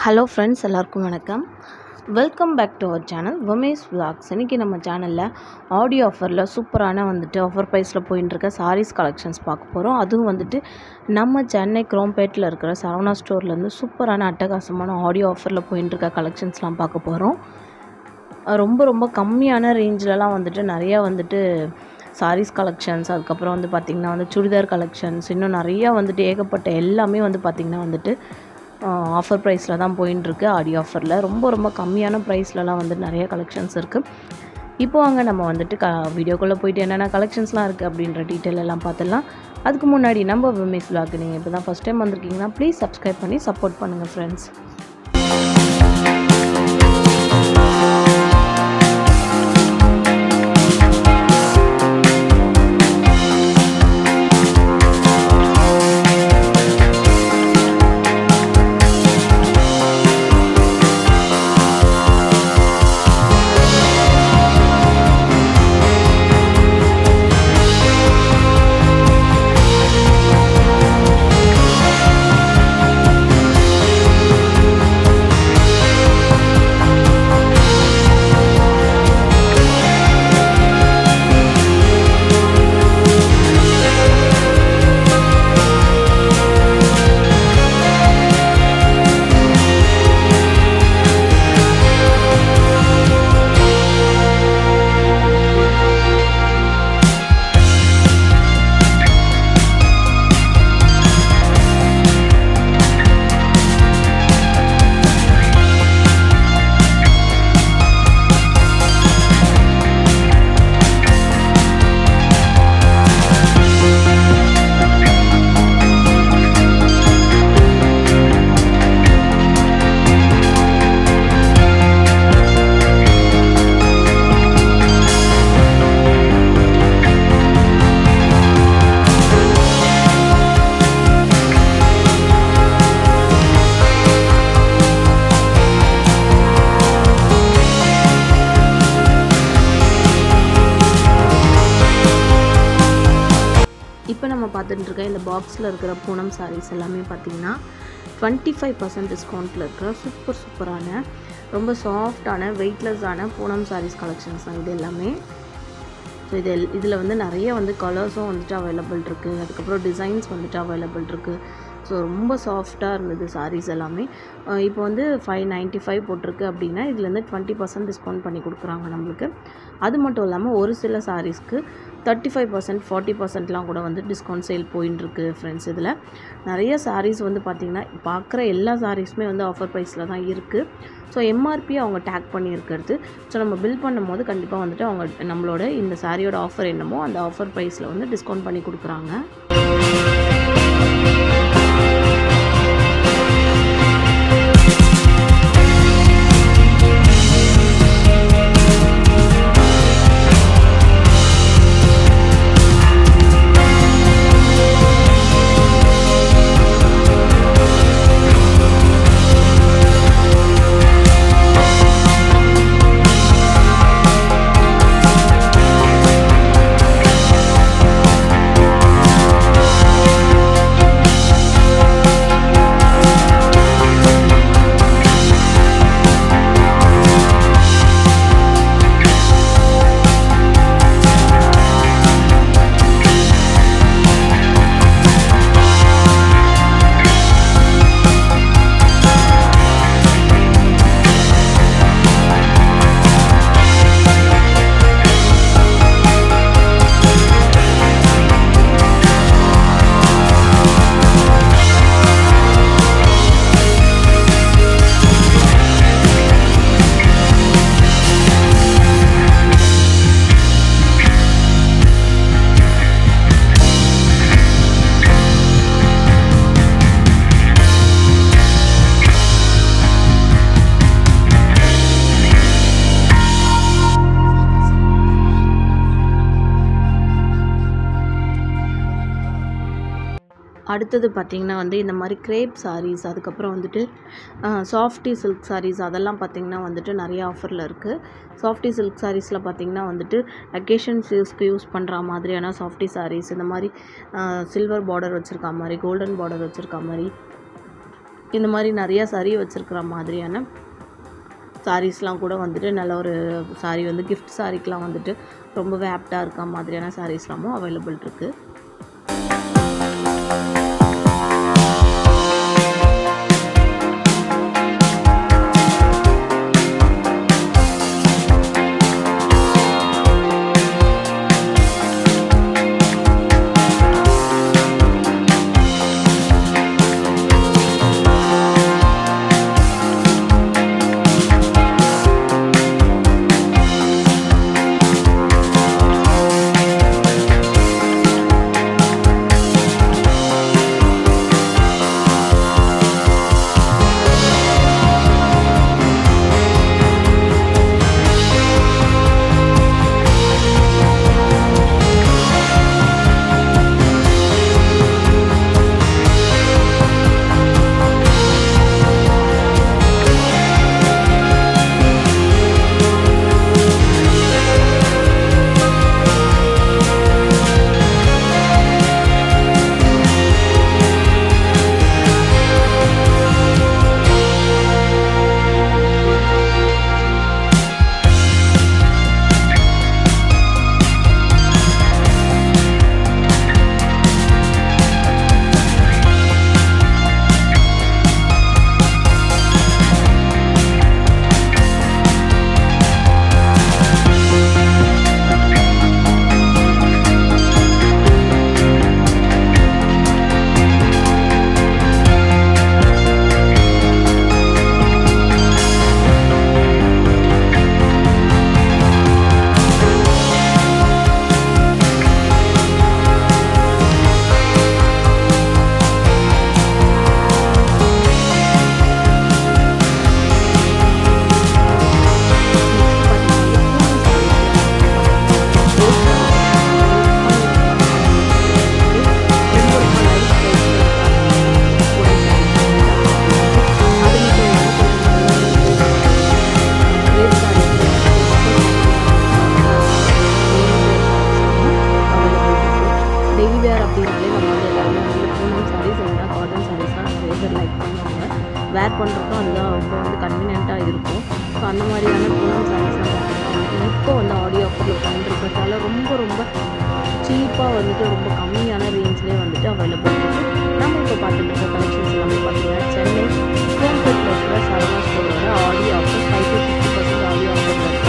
hello friends எல்லாருக்கும் வணக்கம் welcome back to our channel Umesh vlogs இன்றைக்கி நம்ம சேனலில் ஆடியோ ஆஃபரில் சூப்பரான வந்துட்டு ஆஃபர் ப்ரைஸில் போயின்ட்டுருக்க சாரீஸ் கலெக்ஷன்ஸ் பார்க்க போகிறோம் அதுவும் வந்துட்டு நம்ம சென்னை குரோம்பேட்டில் இருக்கிற சரவணா ஸ்டோர்லேருந்து சூப்பரான அட்டகாசமான ஆடியோ ஆஃபரில் போயின்ட்டுருக்க கலெக்ஷன்ஸ்லாம் பார்க்க போகிறோம் ரொம்ப ரொம்ப கம்மியான ரேஞ்சிலலாம் வந்துட்டு நிறையா வந்துட்டு சாரீஸ் கலெக்ஷன்ஸ் அதுக்கப்புறம் வந்து பார்த்திங்கன்னா வந்து சுடிதார் கலெக்ஷன்ஸ் இன்னும் நிறையா வந்துட்டு ஏகப்பட்ட எல்லாமே வந்து பார்த்திங்கன்னா வந்துட்டு ஆஃபர் ப்ரைஸில் தான் போயின்ட்டுருக்கு ஆடி ஆஃபரில் ரொம்ப ரொம்ப கம்மியான ப்ரைஸ்லலாம் வந்து நிறைய கலெக்ஷன்ஸ் இருக்குது இப்போ வாங்க நம்ம வந்துட்டு க வீடியோக்குள்ளே போயிட்டு என்னென்ன கலெக்ஷன்ஸ்லாம் இருக்குது அப்படின்ற டீட்டெயில் எல்லாம் பார்த்துடலாம் அதுக்கு முன்னாடி நம்ம விமேஸ் vlog நீங்கள் இப்போ தான் ஃபஸ்ட் டைம் வந்திருக்கீங்கன்னா ப்ளீஸ் சப்ஸ்கிரைப் பண்ணி சப்போர்ட் பண்ணுங்கள் ஃப்ரெண்ட்ஸ் இப்போ நம்ம பார்த்துட்டு இருக்க இந்த பாக்ஸில் இருக்கிற பூனம் சாரீஸ் எல்லாமே பார்த்தீங்கன்னா டுவெண்ட்டி ஃபைவ் பர்சன்ட் டிஸ்கவுண்ட்டில் இருக்கிற சூப்பர் சூப்பரான ரொம்ப சாஃப்டான வெயிட்லெஸ்ஸான பூனம் சாரீஸ் கலெக்ஷன்ஸ் தான் இது எல்லாமே ஸோ இது எல் இதில் வந்து நிறைய வந்து கலர்ஸும் வந்துட்டு அவைலபிள் இருக்குது அதுக்கப்புறம் டிசைன்ஸ் வந்துட்டு அவைலபிள் இருக்குது ஸோ ரொம்ப சாஃப்டாக இருந்தது சாரீஸ் எல்லாமே அஹ் இப்போ வந்து ஃபைவ் நைன்ட்டி ஃபைவ் போட்டிருக்கு அப்படின்னா இதுலேருந்து டுவெண்ட்டி பர்சன்ட் டிஸ்கவுண்ட் பண்ணி கொடுக்குறாங்க நம்மளுக்கு அது மட்டும் இல்லாமல் ஒரு சில சாரீஸ்க்கு தேர்ட்டி ஃபைவ் பர்சன்ட் ஃபார்ட்டி பர்சன்ட்லாம் கூட வந்து டிஸ்கவுண்ட் சேல் போயின்ட்டுருக்கு ஃப்ரெண்ட்ஸ் இதில் நிறைய சாரீஸ் வந்து பார்த்திங்கன்னா பார்க்குற எல்லா சாரீஸுமே வந்து ஆஃபர் ப்ரைஸில் தான் இருக்குது ஸோ எம்ஆர்பி அவங்க டேக் பண்ணியிருக்கிறது ஸோ நம்ம பில் பண்ணும்போது கண்டிப்பாக வந்துட்டு அவங்க நம்மளோட இந்த சாரியோட ஆஃபர் என்னமோ அந்த ஆஃபர் ப்ரைஸில் வந்து டிஸ்கவுண்ட் பண்ணி கொடுக்குறாங்க அடுத்தது பார்த்திங்கன்னா வந்து இந்த மாதிரி கிரேப் சாரீஸ் அதுக்கப்புறம் வந்துட்டு சாஃப்டி சில்க் சாரீஸ் அதெல்லாம் பார்த்திங்கன்னா வந்துட்டு நிறைய ஆஃபரில் இருக்குது சாஃப்டி சில்க் சாரீஸில் பார்த்திங்கன்னா வந்துட்டு அக்கேஷன்ஸ் யூஸ்க்கு யூஸ் பண்ணுற மாதிரியான சாஃப்டி சாரீஸ் இந்த மாதிரி சில்வர் பார்டர் வச்சுருக்க மாதிரி கோல்டன் பார்டர் வச்சுருக்க மாதிரி இந்த மாதிரி நிறையா சரி வச்சுருக்கிற மாதிரியான சாரீஸ்லாம் கூட வந்துட்டு நல்ல ஒரு சாரீ வந்து கிஃப்ட் சாரீக்கெலாம் வந்துட்டு ரொம்பவே ஆப்டாக இருக்க மாதிரியான சாரீஸ்லாமும் அவைலபிள் இருக்குது டெய்லி வேர் அப்படின்னாலே நம்ம வந்து எல்லாருமே வந்து பூனம் சாரீஸ் இல்லைன்னா காட்டன் சாரீஸ்லாம் நிறைய பேர் லைக் பண்ணுவாங்க வேர் பண்ணுறதுக்கும் அதுதான் ரொம்ப வந்து கன்வீனியண்ட்டாக இருக்கும் ஸோ அந்த மாதிரியான பூனம் சாரீஸ்லாம் பார்த்தீங்கன்னா இப்போ வந்து ஆடியோ ஆஃபரில் பண்ணிருக்கிறதால ரொம்ப ரொம்ப சீப்பாக வந்துட்டு ரொம்ப கம்மியான ரேஞ்ச்லேயே வந்துட்டு அவைலபிள் இருக்குது நம்ம இப்போ பார்த்துட்டு இருக்க கலெக்ஷன்ஸ் எல்லாமே பார்த்தீங்கன்னா சென்னை கோயம்புத்தூரில் இருக்கிற சரவணா ஸ்டோரோட ஆடியோ offer five to fifty percent ஆடியோ ஆஃபர் இருக்கிற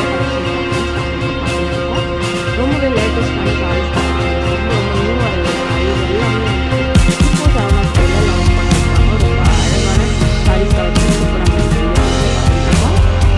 கலெக்ஷன்ஸ் ரொம்பவே லேட்டஸ்டான சாரீஸ் ரொம்ப ரொம்ப நியூ வரையில சாரீஸ் எல்லாமே வந்துட்டு இப்போ சரவணா ஸ்டோரில் லான்ச் பண்ணியிருக்காங்க ரொம்ப அழகான சாரீஸ் கலெக்ஷன்ஸ் இப்போ நம்ம இந்த வீடியோவில் பார்த்துட்டு இருக்கோம்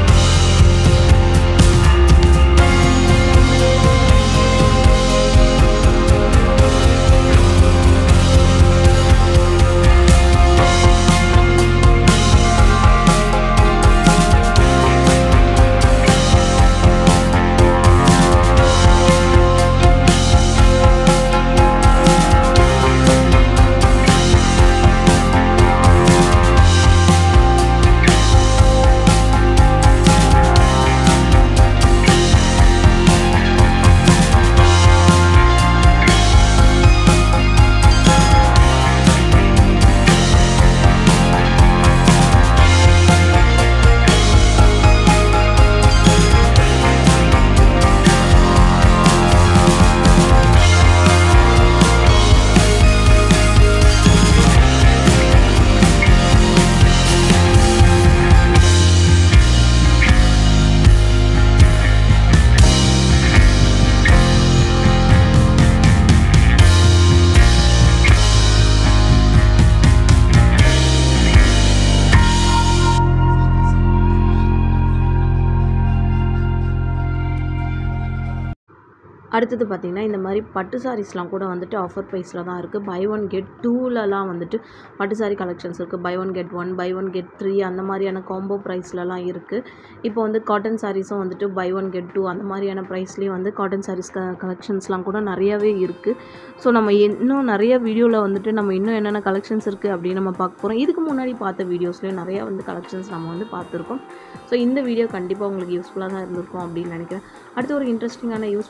அடுத்தது பார்த்திங்கன்னா இந்த மாதிரி பட்டு சாரீஸ்லாம் கூட வந்துட்டு ஆஃபர் ப்ரைஸில் தான் இருக்குது பை ஒன் கெட் டூலலாம் வந்துட்டு பட்டு சாரீ கலெக்ஷன்ஸ் இருக்குது buy one get one buy one get three அந்த மாதிரியான காம்போ ப்ரைஸ்லலாம் இருக்குது இப்போ வந்து காட்டன் சாரீஸும் வந்துட்டு பை ஒன் கெட் டூ அந்த மாதிரியான ப்ரைஸ்லேயும் வந்து காட்டன் சாரீஸ் க கலெக்ஷன்ஸ்லாம் கூட நிறையாவே இருக்குது ஸோ நம்ம இன்னும் நிறைய வீடியோவில் வந்துட்டு நம்ம இன்னும் என்னென்ன கலெக்ஷன்ஸ் இருக்குது அப்படின்னு நம்ம பார்க்க போகிறோம் இதுக்கு முன்னாடி பார்த்த வீடியோஸ்லேயும் நிறையா வந்து கலெக்ஷன்ஸ் நம்ம வந்து பார்த்துருக்கோம் ஸோ இந்த வீடியோ கண்டிப்பாக உங்களுக்கு யூஸ்ஃபுல்லாக தான் இருந்திருக்கும் அப்படின்னு நினைக்கிறேன் அடுத்து ஒரு இன்ட்ரெஸ்டிங்கான யூஸ்ஃபுல்லான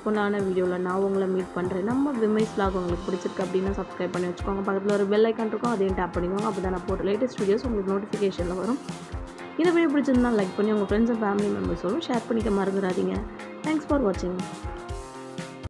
வீடியோவில் நான் உங்களை மீட் பண்ணுறேன் நம்ம விமைஸ் vlog உங்களுக்கு பிடிச்சிருக்கு அப்படின்னா சப்ஸ்கிரைப் பண்ணி வச்சுக்கோங்க பக்கத்தில் ஒரு பெல் ஐக்கான் இருக்கும் அதையும் டேப் பண்ணிக்கோங்க அப்போ தான் நான் போகிற லேட்டஸ்ட் வீடியோஸ் உங்களுக்கு நோட்டிஃபிகேஷனில் வரும் இந்த வீடியோ பிடிச்சிருந்தா லைக் பண்ணி உங்கள் ஃப்ரெண்ட்ஸ் அண்ட் ஃபேமிலி மெம்பர்ஸோடும் ஷேர் பண்ணிக்க மறந்துடாதீங்க தேங்க்ஸ் ஃபார் வாட்சிங்